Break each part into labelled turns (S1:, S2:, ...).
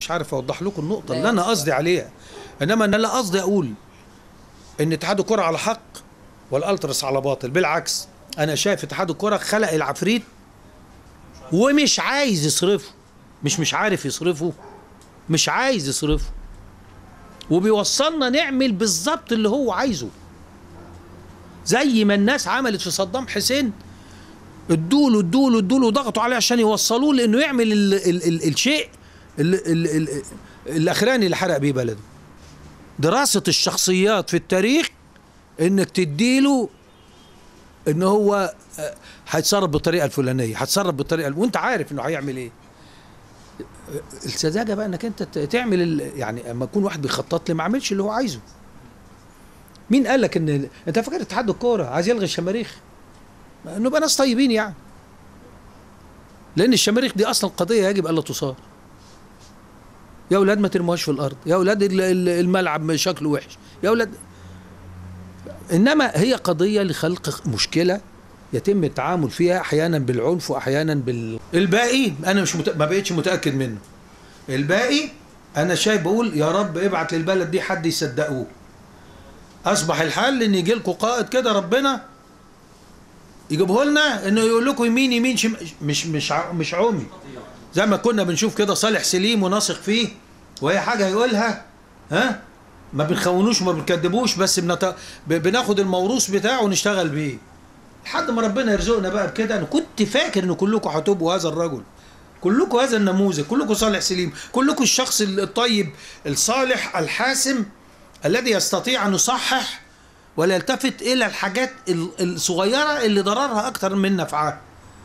S1: مش عارف اوضح لكم النقطه اللي انا قصدي عليها انما انا لا قصدي اقول ان اتحاد الكره على حق والالتراس على باطل بالعكس انا شايف اتحاد الكره خلق العفريت ومش عايز يصرفه مش مش عارف يصرفه مش عايز يصرفه وبيوصلنا نعمل بالظبط اللي هو عايزه زي ما الناس عملت في صدام حسين ادوله ادوله ادوله وضغطوا عليه عشان يوصلوه لانه يعمل ال ال ال الشيء ال ال ال الاخراني اللي حرق بيه بلده دراسة الشخصيات في التاريخ انك تديله ان هو آه، هيتصرف بالطريقة الفلانية هيتصرف بالطريقة الف- وانت عارف انه هيعمل ايه آه، السذاجة بقى انك انت ت- تعمل ال- يعني اما يكون واحد بيخطط لي ما عملش اللي هو عايزه مين قال لك ان انت فاكر اتحاد الكورة عايز يلغي الشماريخ ما نبقى ناس طيبين يعني لان الشماريخ دي اصلا قضيه يجب الا تصار يا اولاد ما ترموهاش في الارض يا اولاد ال- ال- الملعب شكله وحش يا اولاد انما هي قضيه لخلق مشكله يتم التعامل فيها احيانا بالعنف واحيانا بال الباقي انا مش مت... ما بقتش متاكد منه الباقي انا شايف بقول يا رب ابعت للبلد دي حد يصدقوه اصبح الحل ان يجي لكم قائد كده ربنا يجيبه لنا انه يقول لكم يمين يمين شم... مش مش ع- مش عمي زي ما كنا بنشوف كده صالح سليم ونثق فيه وهي حاجه يقولها ها ما بنخونوش وما بنكدبوش بس بنت... ب- بناخد الموروث بتاعه ونشتغل بيه لحد ما ربنا يرزقنا بقى بكده انا كنت فاكر ان كلكم هتبقوا هذا الرجل كلكم هذا النموذج كلكم صالح سليم كلكم الشخص الطيب الصالح الحاسم الذي يستطيع ان يصحح ولا يلتفت الى الحاجات ال- الصغيره اللي ضررها اكتر من نفعها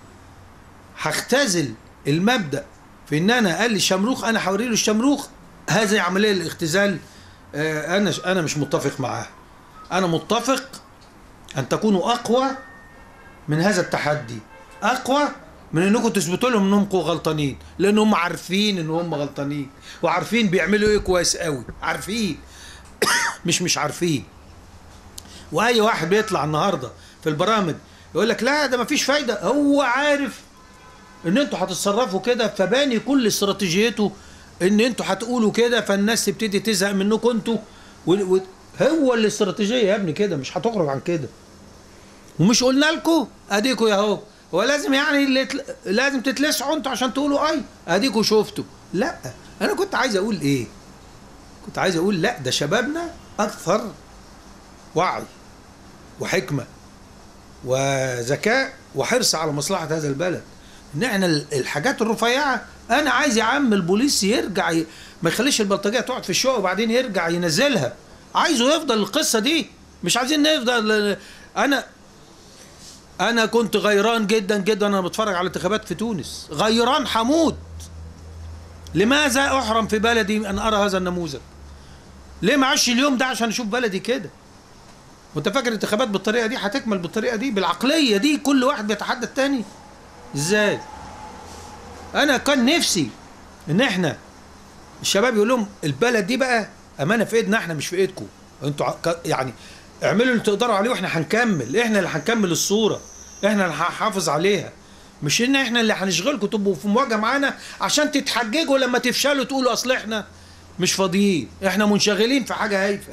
S1: هختزل المبدا في ان انا قال لي الشمروخ انا هوري له الشمروخ هذه عمليه الاختزال آه، انا انا مش متفق معاها انا متفق ان تكونوا اقوى من هذا التحدي اقوى من انكم تثبتوا لهم انهم غلطانين لانهم عارفين ان هم غلطانين وعارفين بيعملوا ايه كويس قوي عارفين مش مش عارفين واي واحد بيطلع النهارده في البرامج يقول لك لا ده مفيش فايده هو عارف ان انتوا هتتصرفوا كده فباني كل استراتيجيته ان انتوا هتقولوا كده فالناس تبتدي تزهق منكم انتوا و... و... هو الاستراتيجيه يا ابني كده مش هتخرج عن كده ومش قلنا لكم اديكوا يا اهو هو لازم يعني اللي تل... لازم تتلسعوا انتوا عشان تقولوا اي اديكوا شفتوا لا انا كنت عايز اقول ايه كنت عايز اقول لا ده شبابنا اكثر وعي وحكمه وذكاء وحرص على مصلحه هذا البلد ان احنا ال- الحاجات الرفيعه انا عايز يا عم البوليس يرجع ي... ما يخليش البلطجيه تقعد في الشقه وبعدين يرجع ينزلها عايزه يفضل القصه دي مش عايزين نفضل انا انا كنت غيران جدا جدا انا بتفرج على الانتخابات في تونس غيران حمود لماذا احرم في بلدي ان ارى هذا النموذج ليه ما عادش اليوم ده عشان اشوف بلدي كده وانت فاكر الانتخابات بالطريقه دي هتكمل بالطريقه دي بالعقليه دي كل واحد بيتحدى التاني ازاي انا كان نفسي ان احنا الشباب يقول لهم البلد دي بقى امانه في ايدنا احنا مش في ايدكم انتوا ع- ك- يعني اعملوا اللي تقدروا عليه واحنا هنكمل احنا اللي هنكمل الصوره احنا اللي هنحافظ عليها مش ان احنا اللي هنشغلكم تبقوا في مواجهه معانا عشان تتحججوا لما تفشلوا تقولوا اصل احنا مش فاضيين احنا منشغلين في حاجه هايفه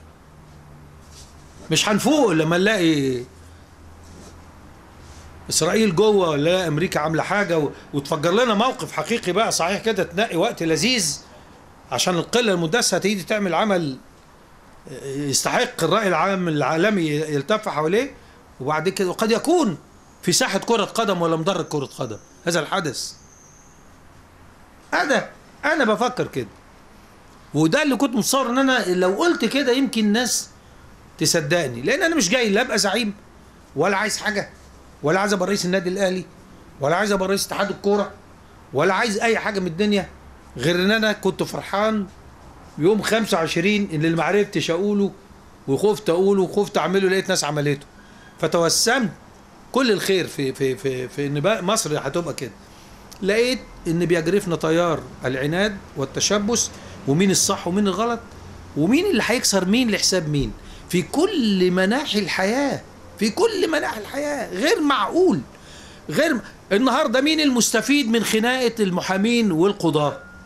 S1: مش هنفوق لما نلاقي اسرائيل جوه ولا امريكا عامله حاجه و- وتفجر لنا موقف حقيقي بقى صحيح كده تنقي وقت لذيذ عشان القله المدسه تيجي تعمل عمل يستحق الراي العام العالمي يلتف حواليه وبعد كده وقد يكون في ساحه كره قدم ولا مدرج كره قدم هذا الحدث انا انا بفكر كده وده اللي كنت متصور ان انا لو قلت كده يمكن الناس تصدقني لان انا مش جاي لا ابقى زعيم ولا عايز حاجه ولا عايز ابقى رئيس النادي الاهلي ولا عايز ابقى رئيس اتحاد الكوره ولا عايز اي حاجه من الدنيا غير ان انا كنت فرحان يوم 25 اللي ما عرفتش اقوله وخفت اقوله وخفت اعمله لقيت ناس عملته فتوسمت كل الخير في في في في ان بقى مصر هتبقى كده لقيت ان بيجرفنا تيار العناد والتشبث ومين الصح ومين الغلط ومين اللي هيكسر مين لحساب مين في كل مناحي الحياه في كل مناحي الحياه غير معقول غير النهارده مين المستفيد من خناقه المحامين والقضاه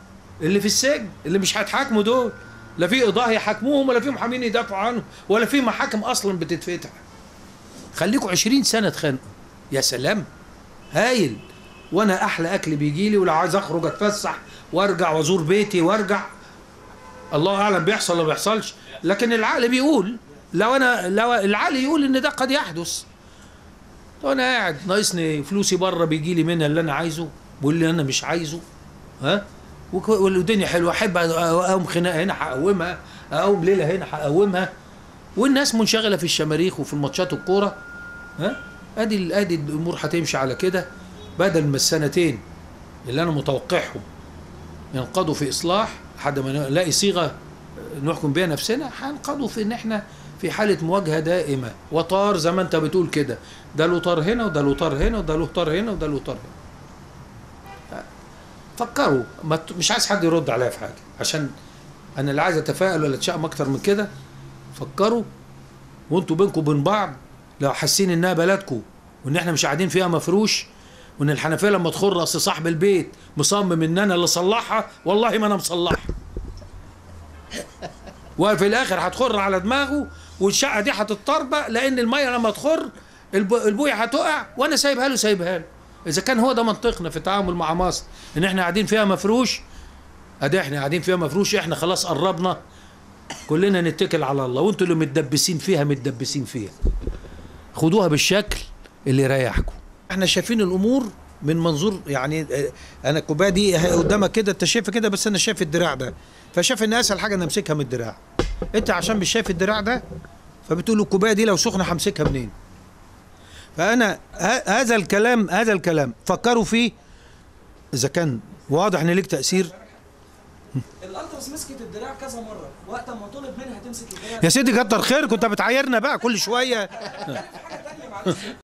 S1: اللي في السجن اللي مش هيتحاكموا دول لا في قضاه يحاكموهم ولا في محامين يدافعوا عنهم ولا في محاكم اصلا بتتفتح خليكوا 20 سنه اتخانقوا يا سلام هايل وانا احلى اكل بيجي لي ولو عايز اخرج اتفسح وارجع وازور بيتي وارجع الله اعلم بيحصل ولا بيحصلش لكن العقل بيقول لو انا لو العقل يقول ان ده قد يحدث وانا قاعد ناقصني فلوسي بره بيجي لي منها اللي انا عايزه واللي انا مش عايزه ها وك- والدنيا حلوه احب اقوم خناقه هنا هقومها اقوم ليله هنا هقومها والناس منشغله في الشماريخ وفي الماتشات الكوره ها ادي ال- ادي الامور هتمشي على كده بدل ما السنتين اللي انا متوقعهم ينقضوا في اصلاح لحد ما نلاقي صيغه نحكم بيها نفسنا هنقضوا في ان احنا في حاله مواجهه دائمه وطار زي ما انت بتقول كده ده له طار هنا وده له طار هنا وده له طار هنا وده له طار هنا فكروا ما ت- مش عايز حد يرد عليا في حاجه عشان انا اللي عايز اتفائل ولا اتشائم اكتر من كده فكروا وانتوا بينكم وبين بعض لو حاسين انها بلدكم وان احنا مش قاعدين فيها مفروش وان الحنفيه لما تخر اصل صاحب البيت مصمم ان انا اللي اصلحها والله ما انا مصلحها وفي الاخر هتخر على دماغه والشقه دي هتتطربق لان الميه لما تخر الب- البويه هتقع وانا سايبها له سايبها له اذا كان هو ده منطقنا في التعامل مع مصر ان احنا قاعدين فيها مفروش ادي احنا قاعدين فيها مفروش احنا خلاص قربنا كلنا نتكل على الله وانتوا اللي متدبسين فيها متدبسين فيها خدوها بالشكل اللي يريحكم احنا شايفين الامور من منظور يعني اه، انا الكوبايه دي اهي قدامك كده انت شايفها كده بس انا شايف الدراع ده فشايف ان اسهل حاجه ان امسكها من الدراع انت عشان مش شايف الدراع ده فبتقول له الكوبايه دي لو سخنه همسكها منين فانا ه- هذا الكلام هذا الكلام فكروا فيه اذا كان واضح ان ليك تاثير
S2: الالتراس مسكت الدراع كذا مره وقت ما طلب منها تمسك الدراع
S1: يا سيدي كتر خيرك كنت بتعايرنا بقى كل شويه
S2: في حاجه تانيه معلش